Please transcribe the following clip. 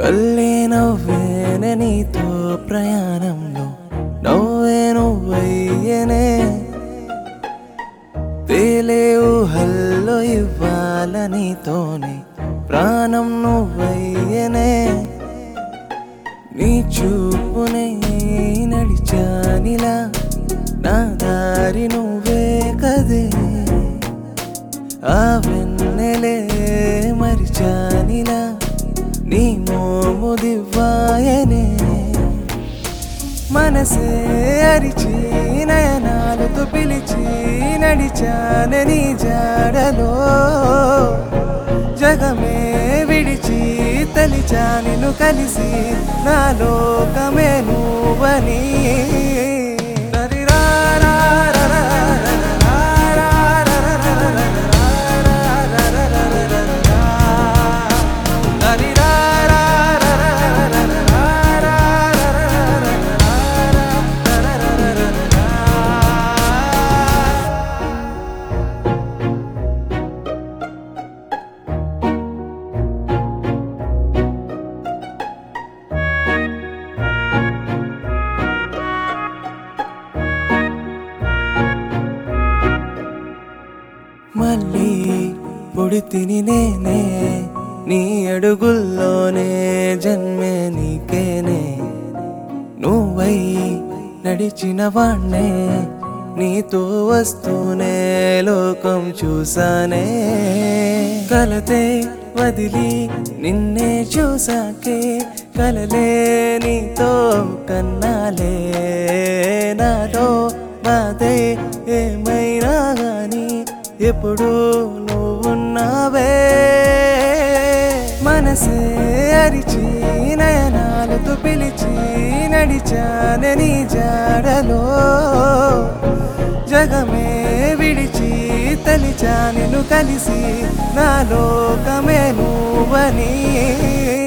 కల్లే నవ్వేనే నీతో ప్రయాణంలో నవ్వే నువ్వయ్యనే తేలే ఊహల్లో ఇవ్వాల నీతోనే ప్రాణం నువ్వయ్యనే నీ చూపునే నడిచానిలా నా దారి నువ్వే కదే ఆ వెన్నెలే మరిచానిలా నీ మోము దివ్వాయనే మనసే అరిచి నయనాలతో పిలిచి నడిచానే నీ జాడలో జగమే విడిచి తలిచా నిన్ను కలిసి నా లోకమే నువ్వని మళ్ళీ పుడితిని నేనే నీ అడుగుల్లోనే జన్మే నీకేనే నువ్వై నడిచిన వాణ్ణే నీతో వస్తూనే లోకం చూసానే కలతే వదిలి నిన్నే చూసాకే కలలే నీతో కన్నాలే నాలో బాధే ఏమైనా గాని ఎప్పుడు నువ్వున్నావే మనసే అరిచి నయనాలతో పిలిచి నడిచానే నీ జాడలో జగమే విడిచి తలిచా నిన్ను కలిసి నా లోకమే నువ్వని